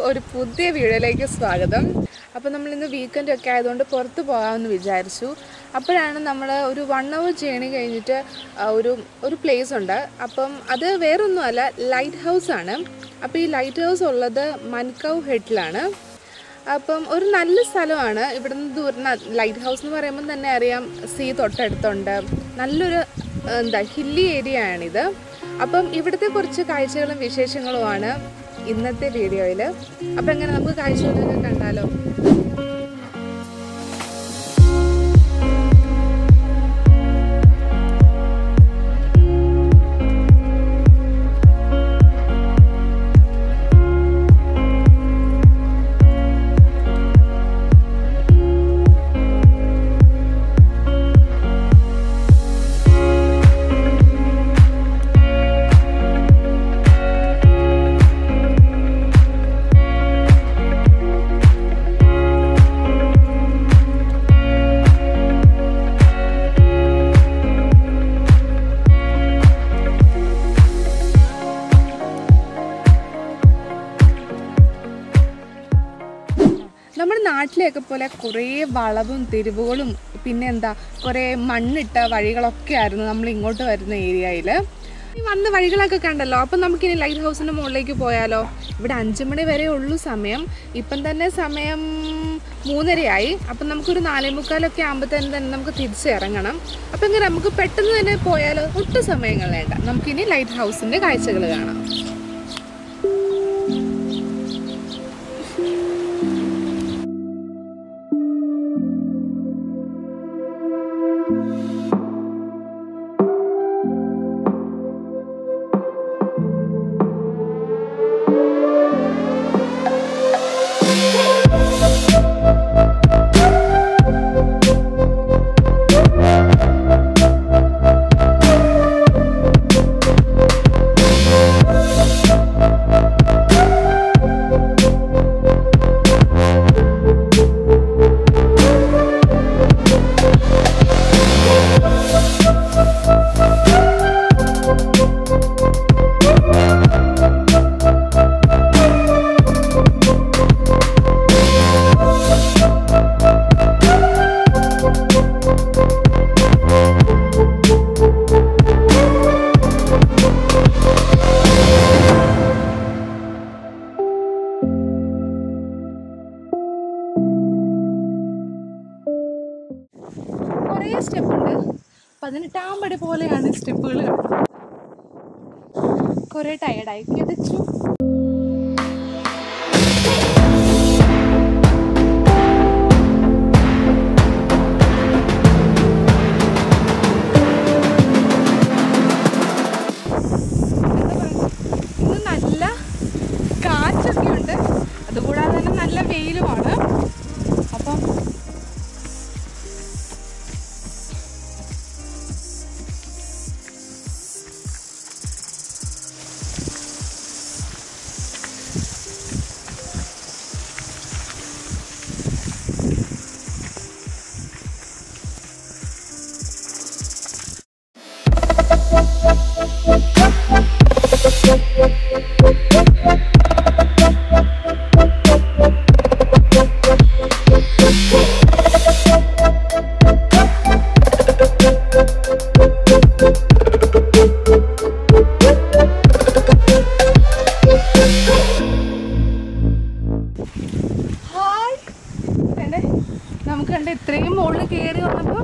ഒരു പുതിയ വീഡിയോയിലേക്ക് സ്വാഗതം അപ്പോൾ നമ്മൾ ഇന്ന് വീക്കെൻഡ് ഒക്കെ ആയതുകൊണ്ട് പുറത്ത് പോകാമെന്ന് വിചാരിച്ചു അപ്പോഴാണ് നമ്മൾ ഒരു വൺ അവർ ജേണി കഴിഞ്ഞിട്ട് ആ, ഒരു ഒരു പ്ലേസ് ഉണ്ട് അപ്പം അത് വേറൊന്നുമല്ല ലൈറ്റ് ഹൗസ് ആണ് അപ്പോൾ ഈ ലൈറ്റ് ഹൗസ് ഉള്ളത് മൻകവ് ഹെഡിലാണ് അപ്പം ഒരു നല്ല സ്ഥലമാണ് ഇവിടുന്ന് ദൂരം ലൈറ്റ് ഹൗസ് എന്ന് പറയുമ്പോൾ തന്നെ അറിയാം സീ തൊട്ടടുത്തുണ്ട് നല്ലൊരു ആ, എന്താ ഹില്ലി ഏരിയ ആണിത് അപ്പം ഇവിടുത്തെ കുറച്ച് കാഴ്ചകളും വിശേഷങ്ങളുമാണ് ഇന്നത്തെ വീഡിയോയിൽ അപ്പം എങ്ങനെ നമുക്ക് കാഴ്ചകളൊക്കെ കണ്ടാലോ നമ്മുടെ നാട്ടിലെയൊക്കെ പോലെ കുറേ വളവും തിരിവുകളും പിന്നെ എന്താ കുറേ മണ്ണിട്ട വഴികളൊക്കെ ആയിരുന്നു നമ്മൾ ഇങ്ങോട്ട് വരുന്ന ഏരിയയിൽ ഈ വന്ന വഴികളൊക്കെ കണ്ടല്ലോ അപ്പം നമുക്കിനി ലൈറ്റ് ഹൗസിൻ്റെ മുകളിലേക്ക് പോയാലോ ഇവിടെ അഞ്ച് മണി വരെ ഉള്ളൂ സമയം ഇപ്പം തന്നെ സമയം മൂന്നരയായി അപ്പം നമുക്കൊരു നാലേ മുക്കാലൊക്കെ ആകുമ്പോൾ തന്നെ തന്നെ നമുക്ക് തിരിച്ച് ഇറങ്ങണം അപ്പം ഇങ്ങനെ നമുക്ക് പെട്ടെന്ന് തന്നെ പോയാലോ ഒട്ടും സമയം കളയണ്ട നമുക്കിനി ലൈറ്റ് ഹൗസിൻ്റെ കാഴ്ചകൾ കാണാം കുറേ സ്റ്റെപ്പ് ഉണ്ട് പതിനെട്ടാം പടി പോലെയാണ് സ്റ്റെപ്പുകൾ കുറേ ടയർഡായി കിതച്ചു ഇന്ന് നല്ല കാറ്റൊക്കെ ഉണ്ട് അതുകൂടാതെ തന്നെ നല്ല വെയിലുമാണ് അപ്പം ഹായ് കണ്ടേ നമുക്ക് കണ്ട ഇത്രയും മുകളിൽ കയറി വന്നപ്പോൾ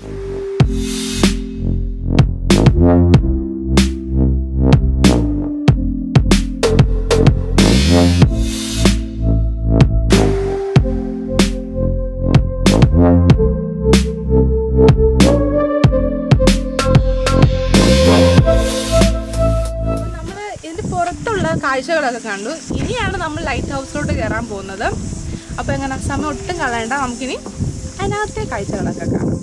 നമ്മൾ ഇതിന്റെ പുറത്തുള്ള കാഴ്ചകളൊക്കെ കണ്ടു ഇനിയാണ് നമ്മൾ ലൈറ്റ് ഹൗസിലോട്ട് കയറാൻ പോകുന്നത് അപ്പോൾ എങ്ങനെ സമയം ഒട്ടും കളയണ്ട നമുക്കിനി അതിനകത്തെ കാഴ്ചകളൊക്കെ കാണാം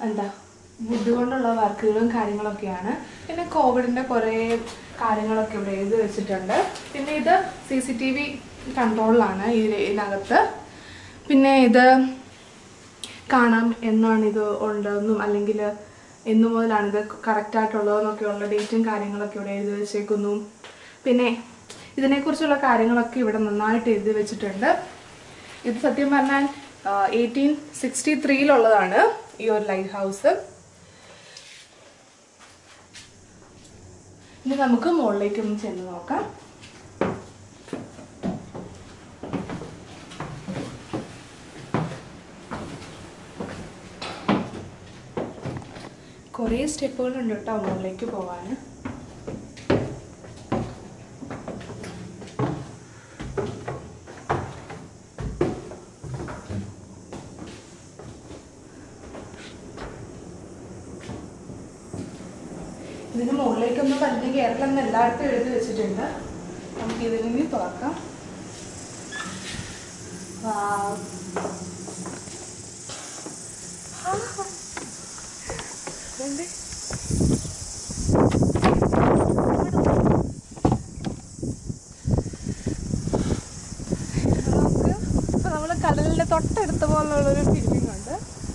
എന്താ വുഡ് കൊണ്ടുള്ള വർക്കുകളും കാര്യങ്ങളൊക്കെയാണ് പിന്നെ കോവിഡിൻ്റെ കുറേ കാര്യങ്ങളൊക്കെ ഇവിടെ എഴുതി വെച്ചിട്ടുണ്ട് പിന്നെ ഇത് സി സി ടി വി കൺട്രോളിലാണ് ഇതിനകത്ത് പിന്നെ ഇത് കാണാം എന്നാണ് ഇത് ഉള്ളതെന്നും അല്ലെങ്കിൽ എന്നു മുതലാണ് ഇത് കറക്റ്റായിട്ടുള്ളതെന്നൊക്കെയുള്ള ഡേറ്റും കാര്യങ്ങളൊക്കെ ഇവിടെ എഴുതി വെച്ചേക്കുന്നു പിന്നെ ഇതിനെക്കുറിച്ചുള്ള കാര്യങ്ങളൊക്കെ ഇവിടെ നന്നായിട്ട് എഴുതി വെച്ചിട്ടുണ്ട് ഇത് സത്യം പറഞ്ഞാൽ എയ്റ്റീൻ സിക്സ്റ്റി ത്രീയിലുള്ളതാണ് ഈ ഒരു ലൈറ്റ് ഹൗസ് ഇനി നമുക്ക് മുകളിലേക്ക് ഒന്ന് ചെന്ന് നോക്കാം കുറേ സ്റ്റെപ്പുകളുണ്ട് കേട്ടോ മുകളിലേക്ക് പോകാൻ ഇതിന് മുകളിലേക്കൊന്നും വലിയ കയറില്ലെന്ന് എല്ലായിടത്തും എഴുതി വെച്ചിട്ടുണ്ട് നമുക്ക് ഇതിൽ നിന്ന് തുറക്കാം Wow. ഇതുണ്ട്. നമുക്ക് ഇപ്പൊ നമ്മള് കടലിന്റെ തൊട്ടടുത്ത പോലുള്ള ഒരു ഫീലിംഗ് ഉണ്ട്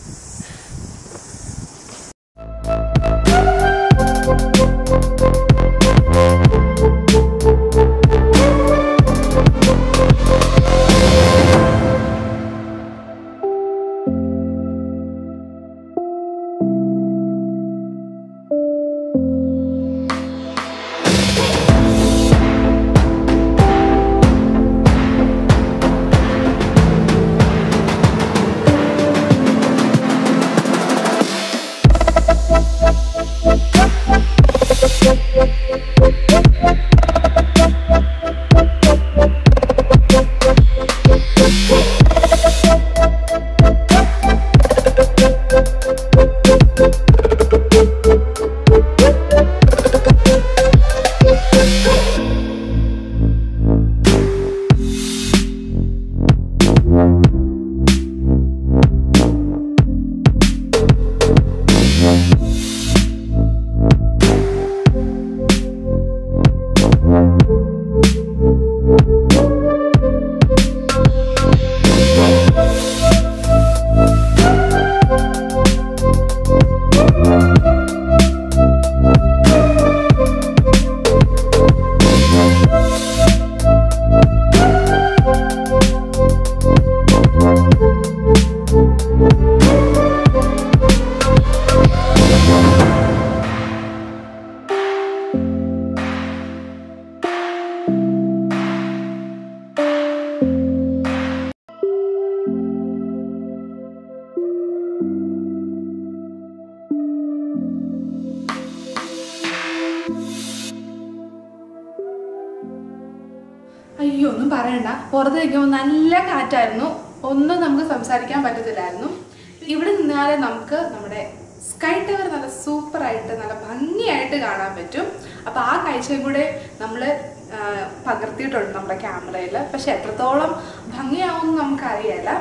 അയ്യോ ഒന്നും പറയണ്ട പുറത്ത് നിൽക്കുമ്പോൾ നല്ല കാറ്റായിരുന്നു ഒന്നും നമുക്ക് സംസാരിക്കാൻ പറ്റത്തില്ലായിരുന്നു ഇവിടെ നിന്നാലേ നമുക്ക് നമ്മുടെ സ്കൈ ടവർ നല്ല സൂപ്പറായിട്ട് നല്ല ഭംഗിയായിട്ട് കാണാൻ പറ്റും അപ്പോൾ ആ കാഴ്ചയും കൂടെ നമ്മൾ പകർത്തിയിട്ടുണ്ട് നമ്മുടെ ക്യാമറയിൽ പക്ഷെ എത്രത്തോളം ഭംഗിയാവും നമുക്കറിയില്ല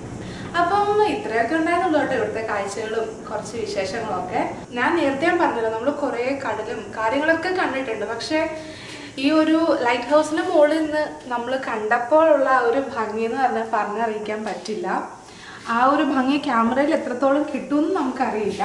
അപ്പം ഇത്രയൊക്കെ ഉണ്ടായിരുന്നുള്ളൂ കേട്ടോ ഇവിടുത്തെ കാഴ്ചകളും കുറച്ച് വിശേഷങ്ങളൊക്കെ ഞാൻ നേരത്തെ ഞാൻ പറഞ്ഞല്ലോ നമ്മൾ കുറേ കടലും കാര്യങ്ങളൊക്കെ കണ്ടിട്ടുണ്ട് പക്ഷേ ഈ ഒരു ലൈറ്റ് ഹൗസിന് മുകളിൽ നിന്ന് നമ്മൾ കണ്ടപ്പോഴുള്ള ആ ഒരു ഭംഗി എന്ന് പറഞ്ഞാൽ പറഞ്ഞറിയിക്കാൻ പറ്റില്ല ആ ഒരു ഭംഗി ക്യാമറയിൽ എത്രത്തോളം കിട്ടുമെന്ന് നമുക്കറിയില്ല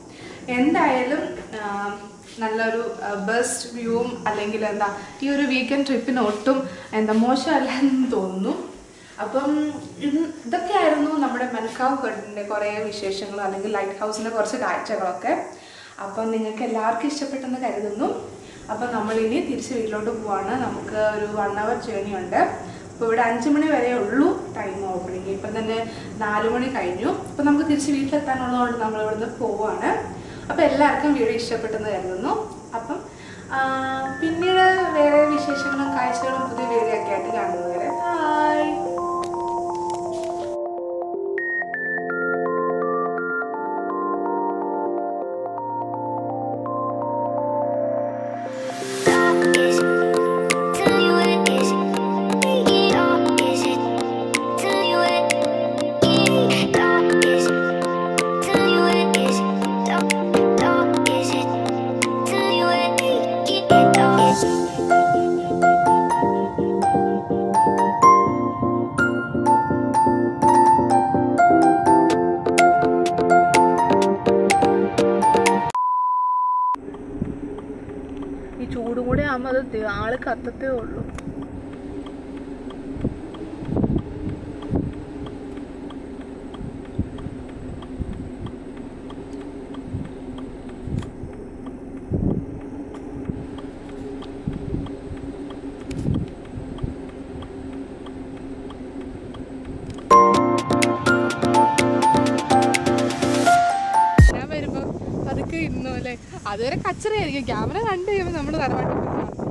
എന്തായാലും ആ, നല്ലൊരു ബെസ്റ്റ് വ്യൂവും അല്ലെങ്കിൽ എന്താ ഈ ഒരു വീക്കെൻഡ് ട്രിപ്പിന് ഒട്ടും എന്താ മോശമല്ല എന്ന് തോന്നുന്നു അപ്പം ഇത് ഇതൊക്കെയായിരുന്നു നമ്മുടെ മനക്കാവ് ഗഡിൻ്റെ കുറേ വിശേഷങ്ങളും അല്ലെങ്കിൽ ലൈറ്റ് ഹൗസിൻ്റെ കുറച്ച് കാഴ്ചകളൊക്കെ അപ്പം നിങ്ങൾക്ക് എല്ലാവർക്കും ഇഷ്ടപ്പെട്ടെന്ന് കരുതുന്നു അപ്പം നമ്മളിനി തിരിച്ച് വീട്ടിലോട്ട് പോവാണ് നമുക്ക് ഒരു വൺ അവർ ജേണി ഉണ്ട് അപ്പോൾ ഇവിടെ അഞ്ച് മണി വരെ ഉള്ളൂ ടൈം ഓപ്പണിങ് ഇപ്പം തന്നെ നാല് മണി കഴിഞ്ഞു അപ്പം നമുക്ക് തിരിച്ച് വീട്ടിലെത്താനുള്ളതുകൊണ്ട് നമ്മൾ ഇവിടുന്ന് പോവാണ് അപ്പം എല്ലാവർക്കും വീഡിയോ ഇഷ്ടപ്പെട്ടെന്ന് കരുതുന്നു അപ്പം ആ, പിന്നീട് വേറെ വിശേഷങ്ങളും കാഴ്ചകളും പുതിയ വീഡിയോ ഒക്കെ ആയിട്ട് കാണുന്നവരെ hi Is it? Tell you what it is. It all is it? Tell you what it is. It all is it? Tell you what it is. സത്യം ആള് കത്തത്തേ ഉള്ളൂ ഞാൻ വരുമ്പോ അതൊക്കെ ഇരുന്നു അല്ലേ അതുവരെ കച്ചറയായിരിക്കും ക്യാമറ കണ്ടു കഴിയുമ്പോൾ നമ്മൾ തറവാട്ടിൽ പോയി കാണും.